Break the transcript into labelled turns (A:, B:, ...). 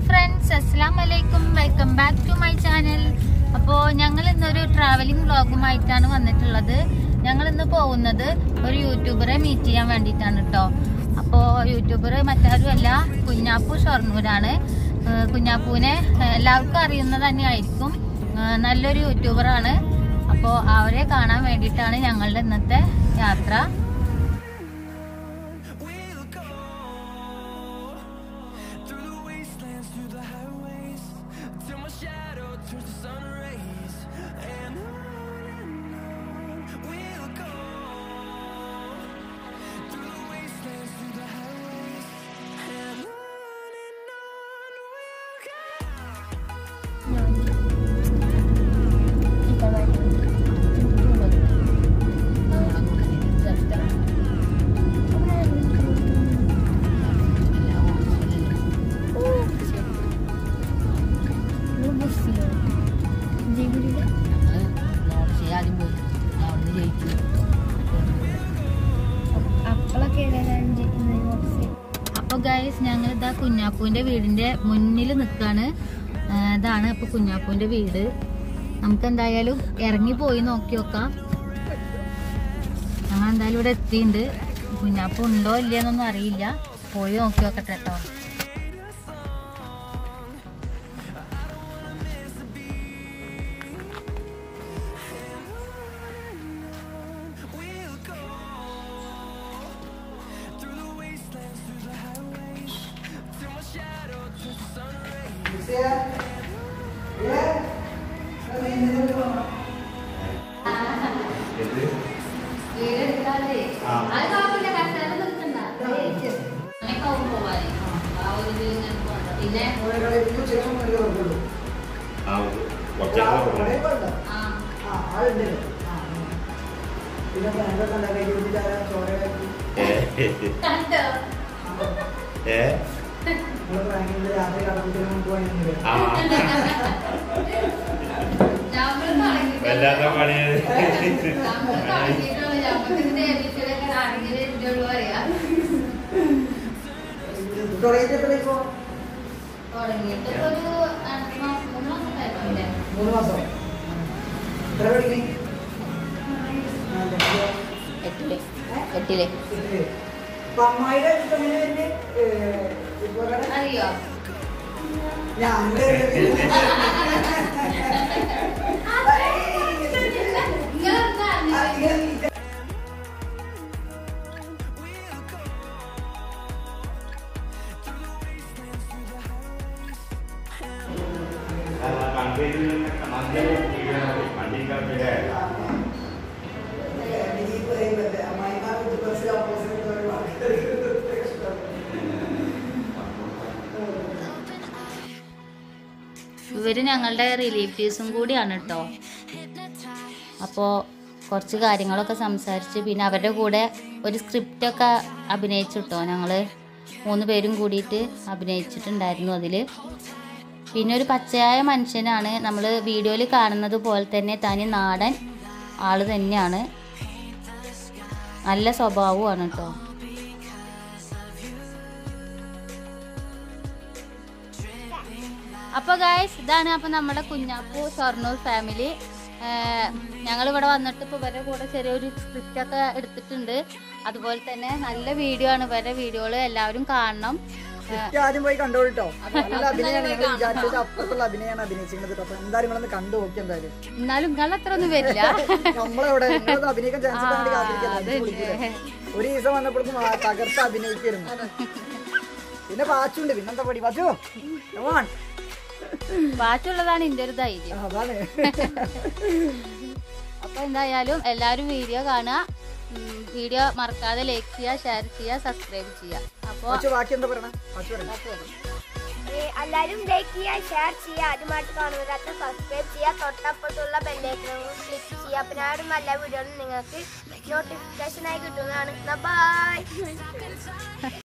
A: Friends അസ്സാം വലൈക്കും welcome back to my channel അപ്പോൾ ഞങ്ങൾ ഇന്നൊരു ട്രാവലിംഗ് വ്ളോഗുമായിട്ടാണ് വന്നിട്ടുള്ളത് ഞങ്ങൾ ഇന്ന് പോകുന്നത് ഒരു യൂട്യൂബറെ മീറ്റ് ചെയ്യാൻ വേണ്ടിയിട്ടാണ് കേട്ടോ അപ്പോൾ യൂട്യൂബർ മറ്റാരുമല്ല കുഞ്ഞാപ്പു ഷൊർണൂരാണ് ഏഹ് കുഞ്ഞാപ്പുവിനെ എല്ലാവർക്കും അറിയുന്നത് തന്നെയായിരിക്കും ഏഹ് നല്ലൊരു യൂട്യൂബറാണ് അപ്പോൾ അവരെ കാണാൻ വേണ്ടിയിട്ടാണ് ഞങ്ങളുടെ ഇന്നത്തെ യാത്ര അപ്പൊ ഗൈസ് ഞങ്ങൾ ഇതാ കുഞ്ഞാപ്പൂവിന്റെ വീടിന്റെ മുന്നിൽ നിൽക്കാണ് ഇതാണ് അപ്പൊ കുഞ്ഞാപ്പൂവിന്റെ വീട് നമുക്ക് എന്തായാലും ഇറങ്ങി പോയി നോക്കി നോക്കാം ഞങ്ങൾ എന്തായാലും ഇവിടെ എത്തിയിട്ടുണ്ട് കുഞ്ഞാപ്പൂ ഉണ്ടോ ഇല്ലയെന്നൊന്നും അറിയില്ല പോയി നോക്കി നോക്കട്ടെ കേട്ടോ പിന്നെ
B: ആ കുറച്ചൊക്കെ പറഞ്ഞു
A: കണ്ടോ
B: ഏ ആ വല്ലാത്ത പണിയാണ്
C: മൂന്ന് മാസം എത്ര പഠിക്കണേ
A: എട്ടില് എട്ടില്
C: അപ്പൊ അമ്മായിയുടെ ഇഷ്ടം എങ്ങനെ വരുന്നത് ഇപ്പൊ
A: അറിയോ
C: ഞാൻ
A: ഇവര് ഞങ്ങളുടെ റിലേറ്റീവ്സും കൂടിയാണ് കേട്ടോ അപ്പോൾ കുറച്ച് കാര്യങ്ങളൊക്കെ സംസാരിച്ച് പിന്നെ അവരുടെ കൂടെ ഒരു സ്ക്രിപ്റ്റൊക്കെ അഭിനയിച്ചു കേട്ടോ ഞങ്ങൾ മൂന്ന് പേരും കൂടിയിട്ട് അഭിനയിച്ചിട്ടുണ്ടായിരുന്നു അതിൽ പിന്നെ ഒരു പച്ചയായ മനുഷ്യനാണ് നമ്മൾ വീഡിയോയിൽ കാണുന്നത് പോലെ തന്നെ തനി നാടൻ ആൾ തന്നെയാണ് നല്ല സ്വഭാവമാണ് കേട്ടോ അപ്പോൾ ഗായ്സ് ഇതാണ് അപ്പോൾ നമ്മുടെ കുഞ്ഞാപ്പു ഷൊർണൂർ ഫാമിലി ഞങ്ങളിവിടെ വന്നിട്ട് ഇപ്പോൾ ഇവരുടെ കൂടെ ചെറിയൊരു സ്ക്രിപ്റ്റ് ഒക്കെ എടുത്തിട്ടുണ്ട് അതുപോലെ തന്നെ നല്ല വീഡിയോ ആണ് ഇവരുടെ വീഡിയോകൾ എല്ലാവരും കാണണം ഏഹ്
C: ആദ്യം പോയി കണ്ടോളിട്ടോ നല്ല അഭിനയാണ് ഞങ്ങൾ വിചാരിച്ചത് അപ്പുറത്തുള്ള അഭിനയാണ് അഭിനയിച്ചിരുന്നത് അപ്പൊ എന്തായാലും നിങ്ങളൊന്ന് കണ്ടു നോക്കി എന്തായാലും
A: എന്നാലും നിങ്ങൾ അത്ര ഒന്നും വരില്ല
C: നമ്മളെവിടെ നിങ്ങളത് അഭിനയിക്കാൻ ചാൻസ് വേണ്ടി
A: ആ,
C: കാത്തിരിക്കുന്നത്
A: അതന്നെ.
C: ഒരു ദിവസം വന്നപ്പോഴേക്കും ആ തകർത്ത് അഭിനയിക്കായിരുന്നു പിന്നെ പാച്ചുണ്ട് പിന്നെന്താ പടി പാച്ചു Come on.
A: ബാക്കിയുള്ളതാണ് എൻ്റെ ഒരു ധൈര്യം
C: ആ, അതാണ്
A: അപ്പോൾ എന്തായാലും എല്ലാവരും വീഡിയോ കാണുക വീഡിയോ മറക്കാതെ ലൈക്ക് ചെയ്യുക ഷെയർ ചെയ്യുക സബ്സ്ക്രൈബ് ചെയ്യുക അപ്പോൾ
C: പാച്ചു ബാക്കി എന്താ പറയണ പാച്ചു പറയണ
D: എല്ലാവരും ലൈക്ക് ചെയ്യുക ഷെയർ ചെയ്യുക ആദ്യമായിട്ട് കാണുന്നവരൊക്കെ സബ്സ്ക്രൈബ് ചെയ്യുക തൊട്ടപ്പുറത്തുള്ള ബെല്ലേക്കും ക്ലിക്ക് ചെയ്യുക പിന്നെ ആ ഒരു നല്ല വീഡിയോയിൽ നിങ്ങൾക്ക് നോട്ടിഫിക്കേഷൻ ആയി കിട്ടുന്നതാണ് ബൈ